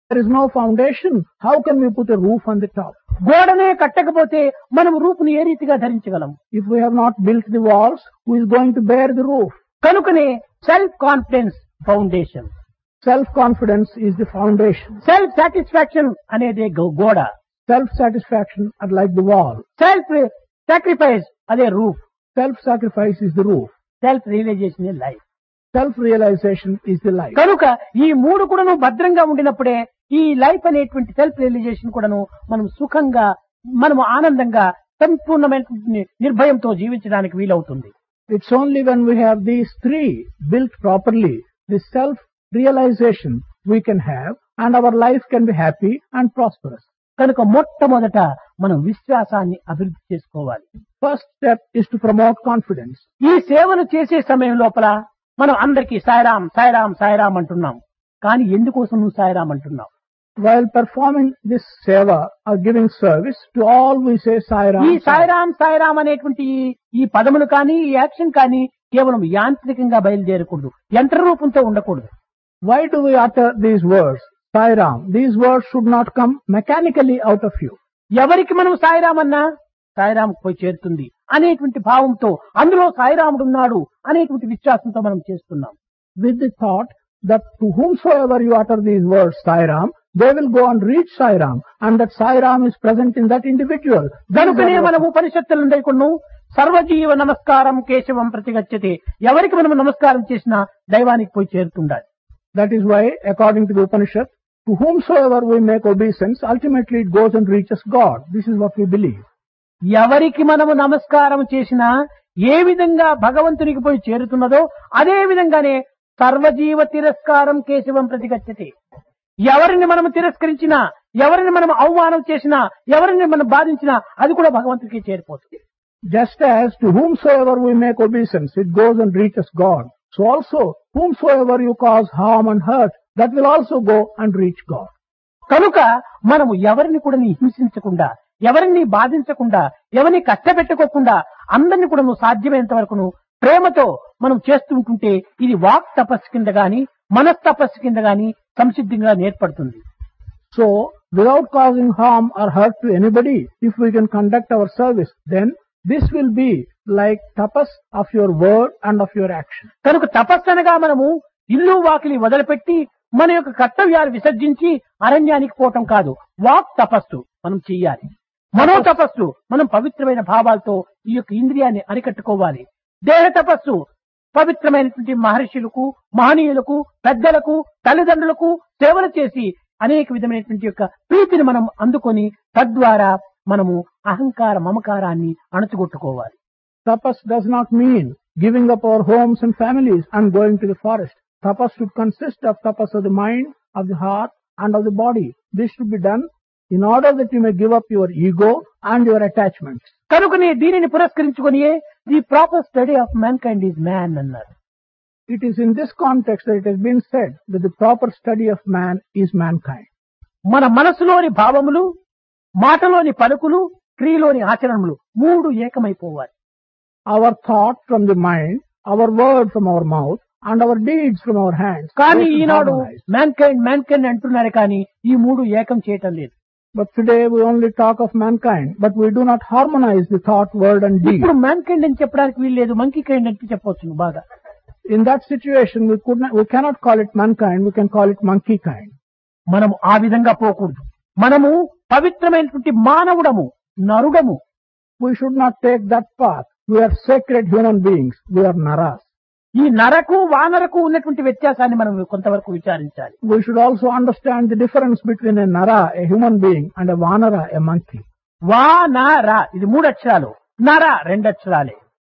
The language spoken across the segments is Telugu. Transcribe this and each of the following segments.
there is no foundation, how can we put a roof on the top? గోడనే కట్టకపోతే మనం రూపుని ఏ రీతిగా ధరించగలం If we have not built the walls, who is going to bear the roof? కనుకనే self confidence foundation Self-confidence is the foundation. Self satisfaction అనేది గో- గోడ Self-satisfaction are like the wall. Self sacrifice అదే roof Self-sacrifice is the roof. Self realization life Self-realization is the light. కనుక ఈ మూడు కూడాను భద్రంగా ఉండినప్పుడే ఈ లైఫ్ అనేటువంటి సెల్ఫ్ రియలైజేషన్ కూడాను మనం సుఖంగా మనము ఆనందంగా సంపూర్ణమైన నిర్భయంతో జీవించడానికి వీలవుతుంది It's only when we have these three built properly, the self-realization we can have and our life can be happy and prosperous. కనుక మొట్టమొదట మనం విశ్వాసాన్ని అభివృద్ధి చేసుకోవాలి First step is to promote confidence. ఈ సేవను చేసే సమయం లోపల మనం అందరికీ సాయిరాం సాయిరాం సాయిరాం అంటున్నాం కానీ ఎందుకోసం నువ్వు సాయిరాం అంటున్నావు While performing this seva or giving service, to all we say Sai Ram. ఈ Sai. సాయిరాం సాయిరాం అనేటువంటి ఈ- ఈ పదములు కానీ ఈ యాక్షన్ కానీ కేవలం యాంత్రికంగా బయలుదేరకూడదు యంత్ర రూపంతో ఉండకూడదు Why do we utter these words? Sai Ram. These words should not come mechanically out of you. ఎవరికి మనం సాయిరాం అన్నా సాయిరాం పోయి చేరుతుంది అనేటువంటి భావంతో అందులో సాయిరాముడు ఉన్నాడు అనేటువంటి విశ్వాసంతో మనం చేస్తున్నాం With the thought that to whomsoever you utter these words, Sai Ram, they will go and reach Sai Ram and that Sai Ram is present in that individual. These కనుకనే are మనం what- ఉపనిషత్తులు ఉండేకును సర్వజీవ నమస్కారం కేశవం ప్రతిగచ్చతే ఎవరికి మనం నమస్కారం చేసినా దైవానికి పోయి చేరుతుండాలి That is why, according to the Upanishad, to whomsoever we make obeisance, ultimately it goes and reaches God. This is what we believe. ఎవరికి మనము నమస్కారం చేసినా ఏ విధంగా భగవంతునికి పోయి చేరుతున్నదో అదే విధంగానే సర్వజీవ తిరస్కారం కేశవం ప్రతిగచ్చతే ఎవరిని మనం తిరస్కరించినా ఎవరిని మనం అవమానం చేసినా ఎవరిని మనం బాధించినా అది కూడా భగవంతుడికి చేరిపోతుంది Just as to whomsoever we make obeisance, it goes and reaches God. So also, whomsoever you cause harm and hurt, that will also go and reach God. కనుక మనము ఎవరిని కూడా హింసించకుండా ఎవరిని బాధించకుండా ఎవరిని కష్టపెట్టుకోకుండా అందరిని కూడా సాధ్యమైనంత వరకును ప్రేమతో మనం చేస్తుంటుంటే ఇది వాక్ తపస్సు కింద గాని మనస్తపస్సు కింద గాని సంసిద్ధంగా నేర్పడుతుంది So, without causing harm or hurt to anybody, if we can conduct our service, then this will be like tapas of your word and of your action. కనుక తపస్సు అనగా మనము ఇల్లు వాకిలి వదిలిపెట్టి మన యొక్క కర్తవ్యాలు విసర్జించి అరణ్యానికి పోవటం కాదు వాక్ తపస్సు మనం చెయ్యాలి మనో తపస్సు మనం పవిత్రమైన భావాలతో ఈ యొక్క ఇంద్రియాన్ని అరికట్టుకోవాలి దేహ తపస్సు పవిత్రమైనటువంటి మహర్షులకు మహనీయులకు పెద్దలకు తల్లిదండ్రులకు సేవలు చేసి అనేక విధమైనటువంటి యొక్క ప్రీతిని మనం అందుకొని తద్వారా మనము అహంకార మమకారాన్ని అణచుగొట్టుకోవాలి Tapas does not mean giving up our homes and families and going to the forest. Tapas should consist of tapas of the mind, of the heart, and of the body. This should be done in order that you may give up your ego and your attachments. కనుకనే దీనిని పురస్కరించుకొని the proper study of mankind is man అన్నారు It is in this context that it has been said that the proper study of man is mankind. మన మనసులోని భావములు మాటలోని పలుకులు క్రియలోని ఆచరణములు మూడు ఏకమైపోవాలి Our thought from the mind, our word from our mouth, and our deeds from our hands. కానీ they should ఈనాడు harmonize. Mankind mankind అంటున్నారు కానీ ఈ మూడు ఏకం చేయటం లేదు But today we only talk of mankind, but we do not harmonize the thought, word, and deed. ఇప్పుడు మ్యాన్ కైండ్ అని చెప్పడానికి వీలు లేదు మంకీ కైండ్ అని చెప్పవచ్చు బాగా In that situation, we could not, we cannot call it mankind, we can call it monkey kind. మనము ఆ విధంగా పోకూడదు మనము పవిత్రమైనటువంటి మానవుడము నరుడము We should not take that path. We are sacred human beings. We are naras. ఈ నరకు వానరకు ఉన్నటువంటి వ్యత్యాసాన్ని మనం కొంతవరకు విచారించాలి We should also understand the difference between a nara, a human being, and a vanara, a monkey. వా నా రా ఇది మూడు అక్షరాలు నర రెండు అక్షరాలే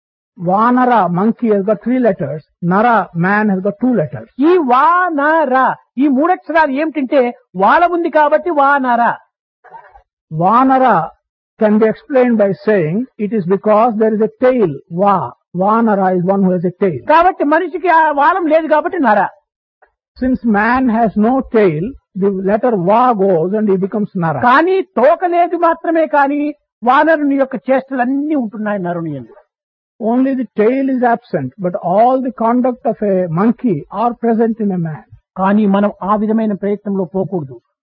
Vanara, monkey has got three letters. Nara, man has got two letters. ఈ వా నా రా ఈ మూడు అక్షరాలు ఏమిటంటే వాళ్ళ ఉంది కాబట్టి వా నా రా Vanara can be explained by saying it is because there is a tail. Va. Vanara is one who has a tail. కాబట్టి మనిషికి ఆ వాలం లేదు కాబట్టి నర Since man has no tail, the letter Va goes and he becomes Nara. కానీ తోక లేదు మాత్రమే కానీ వానరుని యొక్క చేష్టలన్నీ ఉంటున్నాయి నరుని ఎందు Only the tail is absent, but all the conduct of a monkey are present in a man. కానీ మనం ఆ విధమైన ప్రయత్నంలో పోకూడదు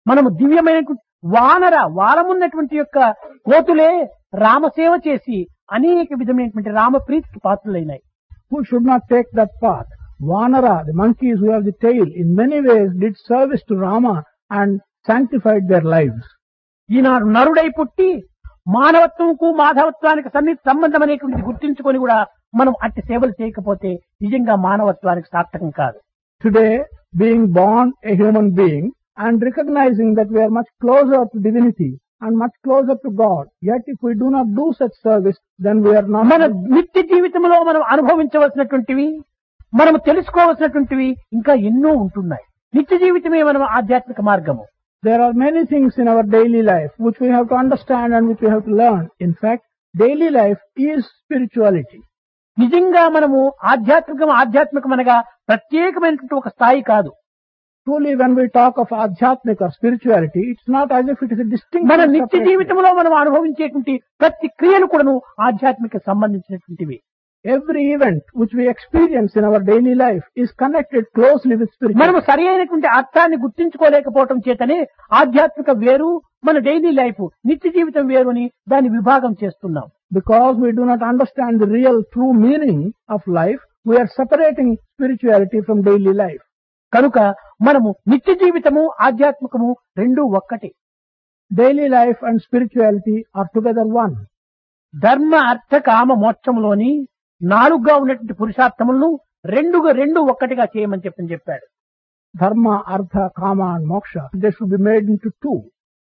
మనము దివ్యమైనటువంటి వానర వారమున్నటువంటి యొక్క కోతులే రామసేవ చేసి అనేక విధమైనటువంటి రామప్రీతికి పాత్రులైనాయి Who should not take that path? Vanara, the monkeys who have the tail, in many ways did service to Rama and sanctified their lives. ఈనాడు నరుడై పుట్టి మానవత్వంకు మాధవత్వానికి సన్నిహిత సంబంధం అనేటువంటిది గుర్తించుకొని కూడా మనం అట్టి సేవలు చేయకపోతే నిజంగా మానవత్వానికి సార్థకం కాదు Today, being born a human being and recognizing that we are much closer to divinity and much closer to God, yet if we do not do such service, then we are not. మన నిత్య జీవితంలో మనం అనుభవించవలసినటువంటివి మనం తెలుసుకోవలసినటువంటివి ఇంకా ఎన్నో ఉంటున్నాయి నిత్య జీవితమే మనం ఆధ్యాత్మిక మార్గము There are many things in our daily life which we have to understand and which we have to learn. In fact, daily life is spirituality. నిజంగా మనము ఆధ్యాత్మికం ఆధ్యాత్మికం అనగా ప్రత్యేకమైనటువంటి ఒక స్థాయి కాదు Truly, when we talk of adhyatmic or spirituality, it's not as if it is a distinct. మన నిత్య జీవితంలో మనం అనుభవించేటువంటి ప్రతి క్రియలు కూడాను ఆధ్యాత్మిక సంబంధించినటువంటివి Every event which we experience in our daily life is connected closely with మనము spirituality. సరి అయినటువంటి అర్థాన్ని గుర్తించుకోలేకపోవటం చేతనే ఆధ్యాత్మిక వేరు మన డైలీ లైఫ్ నిత్య జీవితం వేరు అని దాన్ని విభాగం చేస్తున్నాం Because we do not understand the real true meaning of life, we are separating spirituality from daily life. కనుక మనము నిత్య జీవితము ఆధ్యాత్మికము రెండూ ఒక్కటి Daily life and spirituality are together one. ధర్మ అర్థ కామ మోక్షములోని నాలుగుగా ఉన్నటువంటి పురుషార్థములను రెండుగా రెండు ఒక్కటిగా చేయమని చెప్పని చెప్పాడు Dharma, Artha, Kama and Moksha, they should be made into two.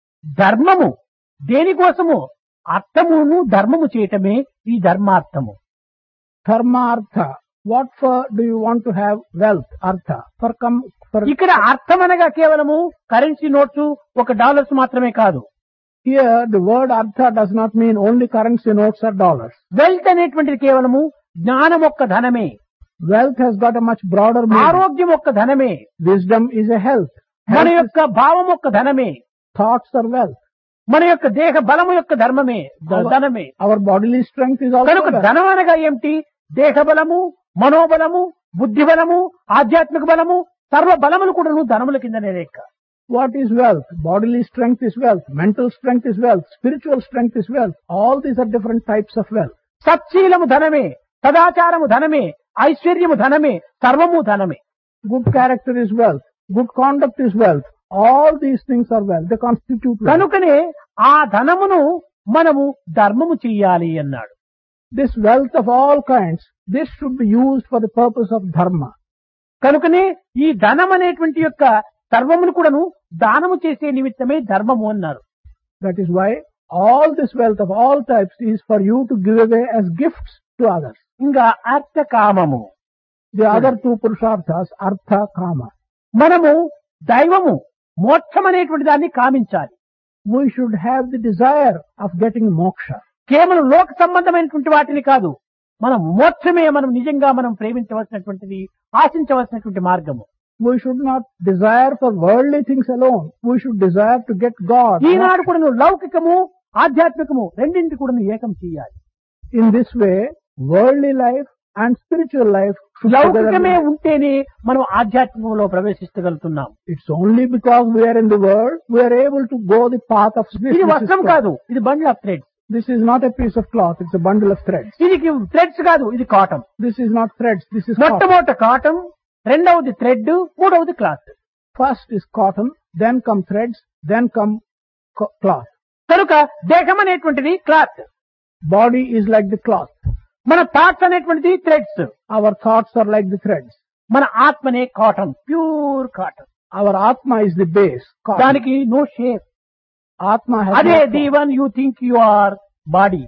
ధర్మము దేనికోసము అర్థమును ధర్మము చేయటమే ఈ ధర్మార్థము Dharma, Artha. What for do you want to have wealth, Artha? For come, for ఇక్కడ అర్థం అనగా కేవలము కరెన్సీ నోట్స్ ఒక డాలర్స్ మాత్రమే కాదు here the word Artha does not mean only currency notes or dollars. Wealth అనేటువంటిది కేవలము జ్ఞానం ఒక్క ధనమే Wealth has got a much broader meaning. ఆరోగ్యం ఒక్క ధనమే Wisdom is a health. మన Health is- యొక్క భావం ఒక్క ధనమే thoughts are wealth. మన యొక్క దేహ బలము యొక్క ధర్మమే ధ- ధనమే Our bodily strength is also కనుక wealth. ధనం అనగా ఏమిటి దేహ బలము మనోబలము బుద్ధి బలము ఆధ్యాత్మిక బలము సర్వ బలములు కూడా ధనముల కిందనే లెక్క What is wealth? Bodily strength is wealth. Mental strength is wealth. Spiritual strength is wealth. All these are different types of wealth. సత్శీలము ధనమే సదాచారము ధనమే ఐశ్వర్యము ధనమే సర్వము ధనమే Good character is wealth. Good conduct is wealth. All these things are wealth. They constitute wealth. కనుకనే ఆ ధనమును మనము ధర్మము చెయ్యాలి అన్నాడు This wealth of all kinds, this should be used for the purpose of dharma. కనుకనే ఈ ధనం అనేటువంటి యొక్క సర్వమును కూడాను దానము చేసే నిమిత్తమే ధర్మము అన్నారు That is why all this wealth of all types is for you to give away as gifts to others. ఇంకా అర్థ కామము The other two purusharthas, artha, kama. మనము దైవము మోక్షం అనేటువంటి దాన్ని కామించాలి We should have the desire of getting moksha. కేవలం లోక సంబంధమైనటువంటి వాటిని కాదు మనం మోక్షమే మనం నిజంగా మనం ప్రేమించవలసినటువంటిది ఆశించవలసినటువంటి మార్గము We should not desire for worldly things alone. We should desire to get God. ఈనాడు కూడా నువ్వు లౌకికము ఆధ్యాత్మికము రెండింటి కూడా నువ్వు ఏకం చేయాలి In this way, worldly life and spiritual life should లౌకికమే together. ఉంటేనే మనం ఆధ్యాత్మికంలో ప్రవేశించగలుగుతున్నాం It's only because we are in the world we are able to go the path of this. ఇది This is, వస్త్రం cloth. కాదు ఇది bundle of threads this is not a piece of cloth. It's a bundle of threads. ఇది థ్రెడ్స్ కాదు ఇది cotton This is not threads. This is cotton. మొట్టమొదట కాటన్ రెండవది థ్రెడ్ మూడవది cloth First is cotton, then come threads, then come co- cloth. కనుక దేహం అనేటువంటిది cloth Body is like the cloth. మన థాట్స్ అనేటువంటిది threads Our thoughts are like the threads. మన ఆత్మనే cotton pure cotton Our Atma is the base. Cotton. దానికి నో షేప్ Atma has అదే no the form. One you think you are body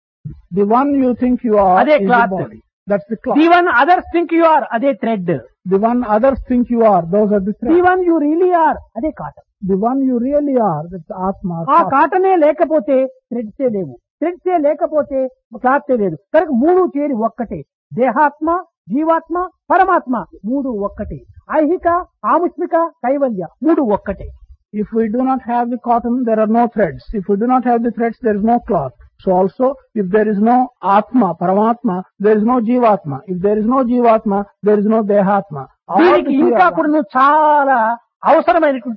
The one you think you are అదే is cloth. the body. That's the cloth. The one others think you are అదే thread The one others think you are, those are the the threads. One you really are అదే cotton The one you really are, that's the Atma. or ఆ cotton. కాటనే లేకపోతే థ్రెడ్సే లేవు థ్రెడ్సే లేకపోతే క్లాతే లేదు కనుక మూడు చేరి ఒక్కటే దేహాత్మ జీవాత్మ పరమాత్మ మూడు ఒక్కటే ఐహిక ఆముష్మిక కైవల్య మూడు ఒక్కటే If we do not have the cotton, there are no threads. If we do not have the threads, there is no cloth. So also, if there is no Atma, Paramatma, there is no Jivatma. If there is no Jivatma, there is no Dehatma. All దీనికి the three ఇంకా are one. కూడా చాలా అవసరమైనటువంటి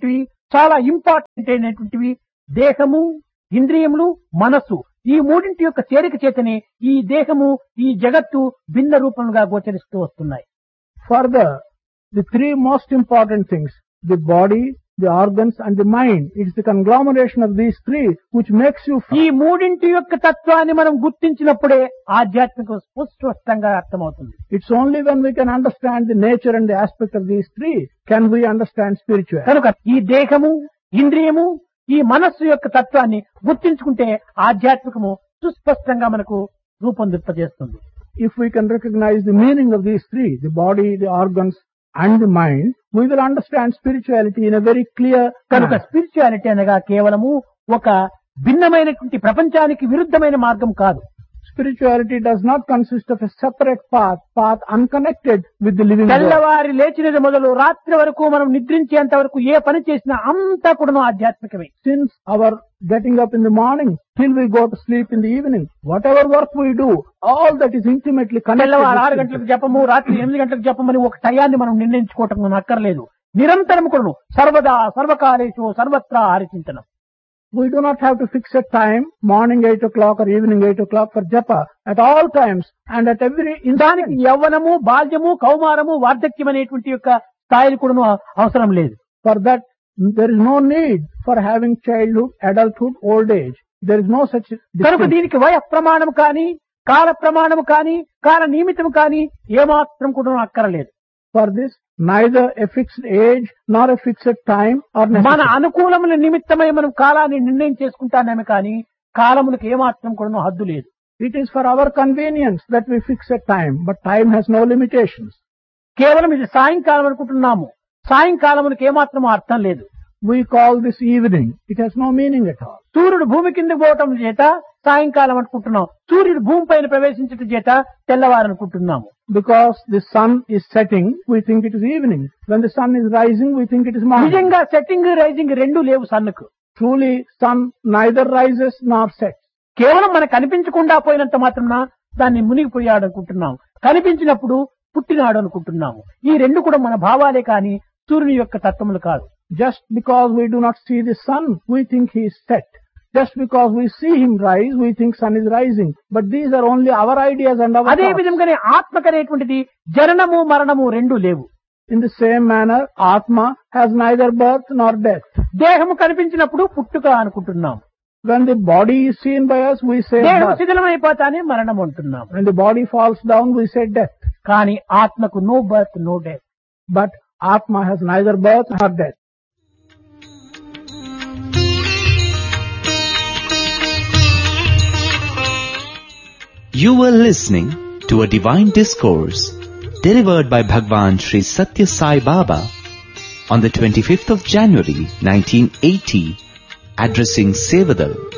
చాలా ఇంపార్టెంట్ అయినటువంటివి దేహము ఇంద్రియములు మనస్సు ఈ మూడింటి యొక్క చేరిక చేతనే ఈ దేహము ఈ జగత్తు భిన్న రూపంగా గోచరిస్తూ వస్తున్నాయి Further, the three most important things, the body, the organs and the mind, it is the conglomeration of these three which makes you ఈ మూడింటి యొక్క తత్వాన్ని మనం గుర్తించినప్పుడే ఆధ్యాత్మిక సుస్పష్టంగా అర్థమవుతుంది It's only when we can understand the nature and the aspect of these three can we understand spirituality. కనుక ఈ దేహము ఇంద్రియము ఈ మనస్సు యొక్క తత్వాన్ని గుర్తించుకుంటే ఆధ్యాత్మికము సుస్పష్టంగా మనకు రూపొందింపజేస్తుంది If we can recognize the meaning of these three, the body, the organs and the mind, we will understand spirituality in a very clear కనుక manner. స్పిరిచువాలిటీ అనగా కేవలము ఒక భిన్నమైనటువంటి ప్రపంచానికి విరుద్ధమైన మార్గం కాదు Spirituality does not consist of a separate path, path unconnected with the living world. తెల్లవారి లేచినది మొదలు రాత్రి వరకు మనం నిద్రించేంత వరకు ఏ పని చేసినా అంతా కూడా ఆధ్యాత్మికమే Since our getting up in the morning till we go to sleep in the evening, whatever work we do, all that is intimately connected. తెల్లవారు ఆరు with గంటలకు జపము రాత్రి ఎనిమిది గంటలకు జపమని ఒక టయాన్ని మనం నిర్ణయించుకోవటం మనకు అక్కర్లేదు నిరంతరం కూడాను సర్వదా సర్వకాలేషు సర్వత్రా హరిచింతనం We do not have to fix a time, morning 8 o'clock or evening 8 o'clock for japa at all times and at every దానికి instant. యవ్వనము బాల్యము కౌమారము వార్ధక్యం అనేటువంటి యొక్క స్థాయిలు కూడాను అవసరం లేదు For that, there is no need for having childhood, adulthood, old age. There is no such కనుక distinction. దీనికి వయ ప్రమాణం కానీ కాల ప్రమాణం కానీ కాల నియమితం కానీ ఏమాత్రం కూడా అక్కరలేదు For this, neither a fixed age nor a fixed time or మన necessity. అనుకూలముల నిమిత్తమై మనం కాలాన్ని నిర్ణయం చేసుకుంటానేమే కానీ కాలములకు ఏమాత్రం కూడా హద్దు లేదు It is for our convenience that we fix a time, but time has no limitations. కేవలం ఇది సాయంకాలం అనుకుంటున్నాము సాయంకాలమునికి ఏమాత్రం అర్థం లేదు We call this evening. It has no meaning at all. సూర్యుడు భూమి కింద పోవటం చేత సాయంకాలం అనుకుంటున్నాం సూర్యుడు భూమి పైన ప్రవేశించటం చేత తెల్లవారు అనుకుంటున్నాము Because the sun is setting, we think it is evening. When the sun is rising, we think it is morning. నిజంగా సెట్టింగ్ రైజింగ్ రెండు లేవు సన్నుకు Truly, sun neither rises nor sets. కేవలం మనకు కనిపించకుండా పోయినంత మాత్రం దాన్ని మునిగిపోయాడు అనుకుంటున్నాం కనిపించినప్పుడు పుట్టినాడు అనుకుంటున్నాము ఈ రెండు కూడా మన భావాలే కాని సూర్యుని యొక్క తత్వములు కాదు Just because we do not see the sun, we think he is set. Just because we see him rise, we think sun is rising. But these are only our ideas and our అదే thoughts. విధంగానే ఆత్మకు అనేటువంటిది జననము మరణము రెండు లేవు In the same manner, Atma has neither birth nor death. దేహము కనిపించినప్పుడు పుట్టుక అనుకుంటున్నాం When the body is seen by us, we say దేహం birth. శిథిలమైపోతానే మరణం అంటున్నాం When the body falls down, we say death. కానీ ఆత్మకు no birth no death But Atma has neither birth nor death. You were listening to a divine discourse delivered by Bhagwan Sri Satya Sai Baba on the 25th of January 1980 addressing Sevadal